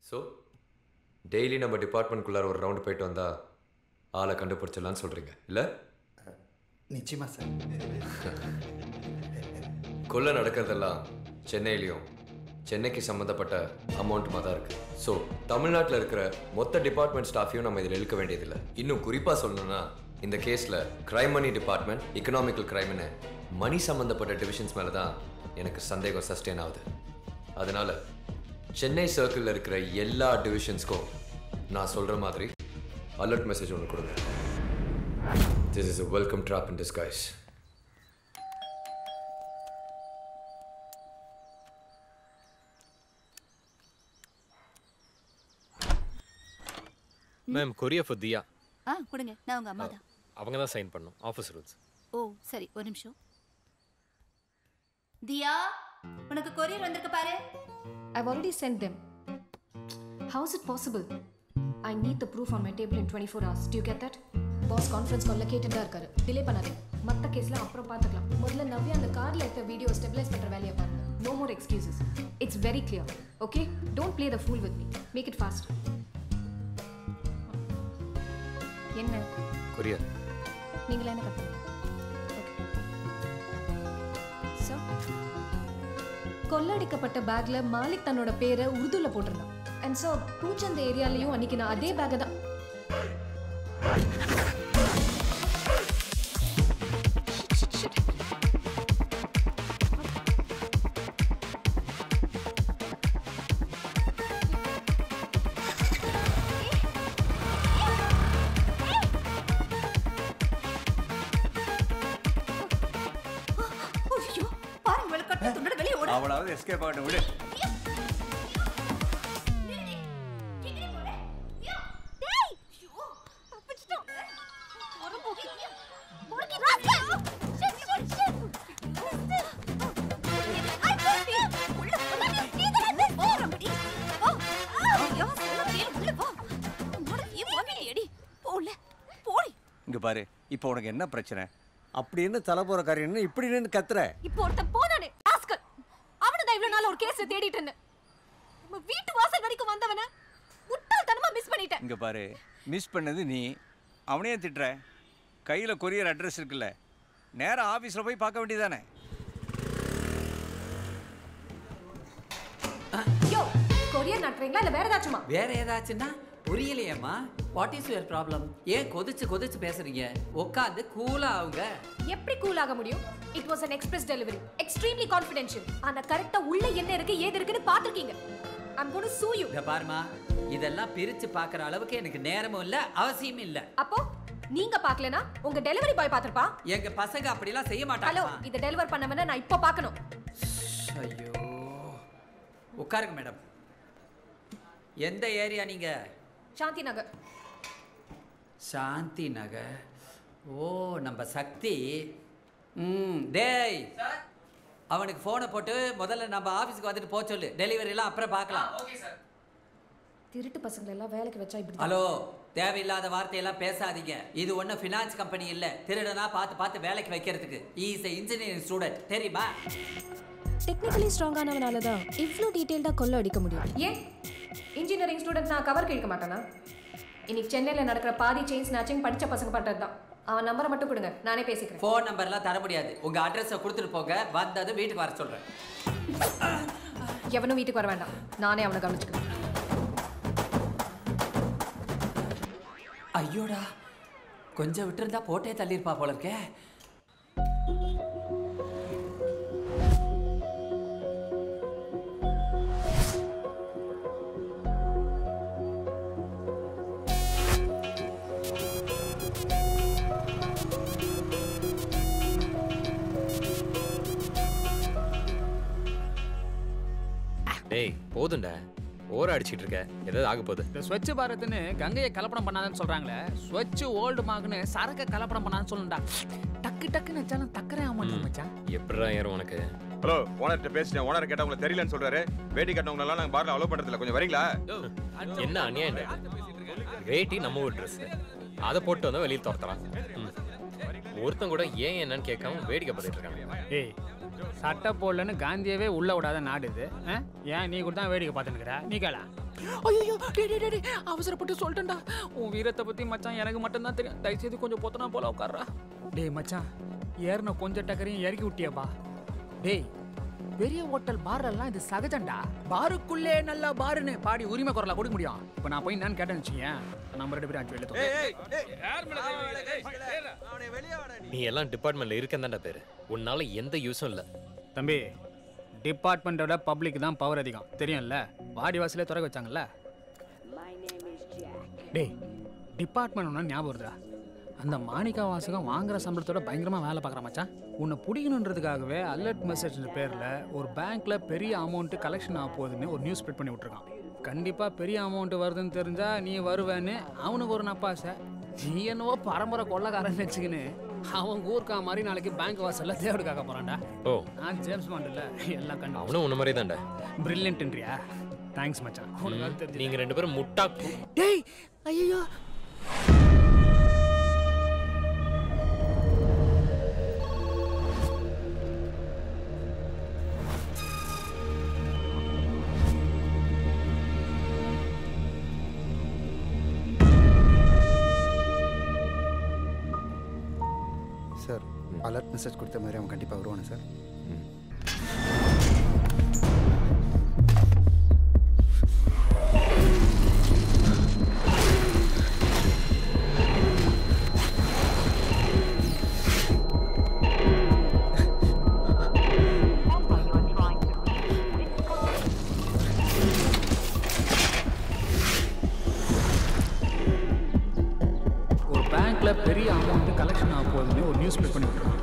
So daily நம்ம டிபார்ட்மெண்ட்குள்ளார ஒரு round போயிட்டு வந்தா ஆளை கண்டுபிடிச்சிடலான்னு சொல்கிறீங்க இல்லை நிச்சயமா சார் கொள்ளை நடக்கிறதெல்லாம் சென்னையிலையும் சென்னைக்கு சம்மந்தப்பட்ட அமௌண்ட்டுமா தான் இருக்குது ஸோ தமிழ்நாட்டில் இருக்கிற மொத்த டிபார்ட்மெண்ட் ஸ்டாஃபையும் நம்ம இதில் இழுக்க வேண்டியதில்லை இன்னும் குறிப்பாக சொல்லணும்னா இந்த கேஸில் கிரைம் மணி டிபார்ட்மெண்ட் எக்கனாமிக்கல் கிரைம்னு மணி சம்மந்தப்பட்ட டிவிஷன்ஸ் மேலே தான் எனக்கு சந்தேகம் சஸ்டெயின் ஆகுது அதனால சென்னை சர்க்கிளில் இருக்கிற எல்லா டிவிஷன்ஸ்க்கும் நான் சொல்கிற மாதிரி அலர்ட் மெசேஜ் ஒன்று கொடுங்க this is a welcome trap in disguise ma'am கொரியா ஃபார் தியா ஆ கொடுங்க நான் உங்க அம்மா தான் அவங்க தான் சைன் பண்ணும் ஆஃபீஸ் ரூல்ஸ் ஓ சரி ஒரு நிமிஷம் தியா உனக்கு கொரியர் வந்திருக்கு பாரு I've already sent them. How is it possible? I need the proof on my table in 24 hours. Do you get that? Boss conference காலில் கேட்டுட்டு இருக்காரு டிலே பண்ணாதீங்க மற்ற கேஸ்லாம் அப்புறம் பார்த்துக்கலாம் முதல்ல நவ்யா அந்த கார்டில் இருக்க வீடியோ ஸ்டெபிலைஸ் பண்ணுற வேலையை பாருங்க no more excuses it's very clear okay don't play the fool with me make it fast என்ன கொரியா நீங்களே என்ன கற்றுங்க ஓகே ஸோ கொள்ளடிக்கப்பட்ட பேக்ல மாலிக் தன்னோட பேரை உருதுல போட்டிருந்தான் அண்ட் ஸோ பூச்சந்த ஏரியாலையும் அன்னைக்கு நான் அதே பேக்கை தான் ஐயோ பாருங்க வெளுக்கட்ட துண்டோட வெளியே ஓடு அவளாவது எஸ்கேப் ஆகட்டும் விடு இங்க பாரு இப்போ உனக்கு என்ன பிரச்சனை அப்படி என்ன தலை போற காரியம் என்ன இப்படி நின்று கத்துற இப்போ ஒருத்தன் போனானே ராஸ்கல் அவனை தான் இவ்வளவு நாள் ஒரு கேஸ்ல தேடிட்டு இருந்தேன் நம்ம வீட்டு வாசல் வரைக்கும் வந்தவன முட்டாள்தனமா மிஸ் பண்ணிட்டேன் இங்க பாரு மிஸ் பண்ணது நீ அவனையே திட்டுற கையில கொரியர் அட்ரஸ் இருக்குல்ல நேரா ஆபீஸ்ல போய் பார்க்க வேண்டியதானே யோ கொரியர் நட்டுறீங்களா இல்ல வேற ஏதாச்சுமா வேற ஏதாச்சுன்னா புரியலையேம்மா வாட் இஸ் யுவர் ப்ராப்ளம் ஏன் கொதிச்சு கொதிச்சு பேசுறீங்க உட்காந்து கூலா ஆகுங்க எப்படி கூல் ஆக முடியும் it was an express delivery extremely confidential ஆனா கரெக்டா உள்ள என்ன இருக்கு ஏது இருக்குன்னு பாத்துருக்கீங்க ஐம் கோட் சூ யூ இங்க பாருமா இதெல்லாம் பிரிச்சு பார்க்குற அளவுக்கு எனக்கு நேரமும் இல்ல அவசியமும் இல்ல அப்போ நீங்க பார்க்கலனா உங்க டெலிவரி பாய் பாத்திருப்பா எங்க பசங்க அப்படிலாம் செய்ய ஹலோ மாட்டாங்க இத டெலிவர் பண்ணவன நான் இப்போ பார்க்கணும் ஐயோ உட்காருங்க மேடம் எந்த ஏரியா நீங்க சாந்தி நகர் சாந்தி நகர் ஓ நம்ம சக்தி ம் டேய் அவனுக்கு ஃபோனை போட்டு முதல்ல நம்ம ஆஃபீஸுக்கு வந்துட்டு போக சொல்லு டெலிவரி எல்லாம் அப்புறம் பார்க்கலாம் திருட்டு பசங்களை எல்லாம் வேலைக்கு வச்சா இப்படி ஹலோ தேவையில்லாத வார்த்தையெல்லாம் பேசாதீங்க இது ஒன்றும் ஃபினான்ஸ் கம்பெனி இல்லை திருடனா பார்த்து பார்த்து வேலைக்கு வைக்கிறதுக்கு இஸ் இன்ஜினியரிங் ஸ்டூடெண்ட் தெரியுமா டெக்னிக்கலி ஸ்ட்ராங்கானவனால தான் இவ்வளோ டீட்டெயில்டாக கொள்ள அடிக்க முடியும் ஏன் இன்ஜினியரிங் ஸ்டூடெண்ட் நான் கவர் கிழிக்க மாட்டேனா இன்னைக்கு சென்னையில் நடக்கிற பாதி செயின் ஸ்நாச்சிங் படித்த பசங்க பண்ணுறது தான் அவன் நம்பரை மட்டும் கொடுங்க நானே பேசிக்கிறேன் ஃபோன் நம்பர்லாம் தர முடியாது உங்க அட்ரஸை கொடுத்துட்டு போங்க வந்தது வீட்டுக்கு வர சொல்றேன் எவனும் வீட்டுக்கு வர வேண்டாம் நானே அவனை கவனிச்சுக்கிறேன் ஐயோடா கொஞ்சம் விட்டுருந்தா போட்டே தள்ளியிருப்பா போல இருக்கே டேய் போதும்டா ஓர அடிச்சிட்டு இருக்க ஏதாவது ஆக போகுது இந்த ஸ்வச் பாரத்னு கங்கையை கலப்படம் பண்ணாதன்னு சொல்றாங்களே ஸ்வச் ஓல்டு மார்க்னு சரக்க கலப்படம் பண்ணான்னு சொல்லுண்டா டக்கு டக்குன்னு வச்சாலும் தக்கரே ஆக மாட்டேன் மச்சான் எப்படிடா ஏறும் உனக்கு ஹலோ ஓனர்கிட்ட பேசிட்டேன் ஓனர் கேட்டா உங்களுக்கு தெரியலன்னு சொல்றாரு வேட்டி கட்டவங்களெல்லாம் நாங்கள் பார்ல அலோவ் பண்றதில்ல கொஞ்சம் வரீங்களா என்ன அநியாயம் இது? வேட்டி நம்ம ஊர் ட்ரெஸ் அதை போட்டு வந்தா வெளியே துரத்துறான் ம். ஒருத்தன் கூட ஏன் என்னன்னு கேட்காம வேடிக்கை பார்த்துட்டு இருக்காங்க ஏய் சட்டை போடலன்னு காந்தியவே உள்ள விடாத நாடு இது ஆ? ஏன் நீ கூட தான் வேடிக்கை பார்த்துனுக்குற நீ கேளா ஐயோ டே டே டே, டே அவசரப்பட்டு சொல்லிட்டேன்டா உன் வீரத்தை பத்தி மச்சான் எனக்கு மட்டும்தான் தெரியும் தயவுசெய்து கொஞ்சம் பொத்தனா போல உட்கார்றா டேய் மச்சான் ஏறின கொஞ்சம் டக்கரையும் இறக்கி விட்டியப்பா டேய் பெரிய ஹோட்டல் பார்லாம் இது சகஜம்டா பாருக்குள்ளே நல்லா பாருன்னு பாடி உரிமை குரலா கொடுக்க முடியும் இப்போ நான் போய் என்னன்னு கேட்டேன்னு வச்சுக்கேன் நம்ம ரெண்டு பேரும் அஞ்சு வெளியே நீ எல்லாம் டிபார்ட்மெண்ட்ல இருக்கந்தாண்டா பேரு உன்னால எந்த யூஸும் இல்ல தம்பி டிபார்ட்மெண்ட்டோட பப்ளிக் தான் பவர் அதிகம் தெரியும்ல வாடி வாசலே திறக்க வச்சாங்கல்ல டேய் டிபார்ட்மெண்ட் ஒன்று ஞாபகம் வருதா அந்த மாணிக்கா வாசகம் வாங்குற சம்பளத்தோட பயங்கரமாக வேலை பார்க்குற மச்சான் உன்னை பிடிக்கணுன்றதுக்காகவே அலர்ட் மெசேஜ் பேரில் ஒரு பேங்க்ல பெரிய அமௌண்ட்டு கலெக்ஷன் ஆக போகுதுன்னு ஒரு நியூஸ் ஸ்ப்ரெட் பண்ணி விட்ருக்கான் கண்டிப்பாக பெரிய அமௌண்ட் வருதுன்னு தெரிஞ்சா நீ வருவேன்னு அவனுக்கு ஒரு நப்பாசை நீ என்னவோ பரம்பரை கொள்ளக்காரன்னு வச்சுக்கின்னு அவன் ஊர்க்கா மாதிரி நாளைக்கு பேங்க் வாசல்ல தேவடு காக்க போறான்டா ஓ நான் ஜேம்ஸ் பாண்ட் இல்ல எல்லாம் கண்டு அவனும் உன்ன மாதிரி தான்டா பிரில்லியன்ட்ன்றியா தேங்க்ஸ் மச்சான் உனக்கு அது தெரிஞ்சு நீங்க ரெண்டு பேரும் முட்டா டேய் ஐயோ சார் அலர்ட் மெசேஜ் கொடுத்த மாதிரி அவன் கண்டிப்பாக வருவானே சார் ஒரு பேங்க்ல பெரிய அமௌண்ட் கலெக்ஷன் ஆக போகுதுன்னு ஒரு நியூஸ் ஸ்ப்ரெட் பண்ணி விட்டுருக்கான்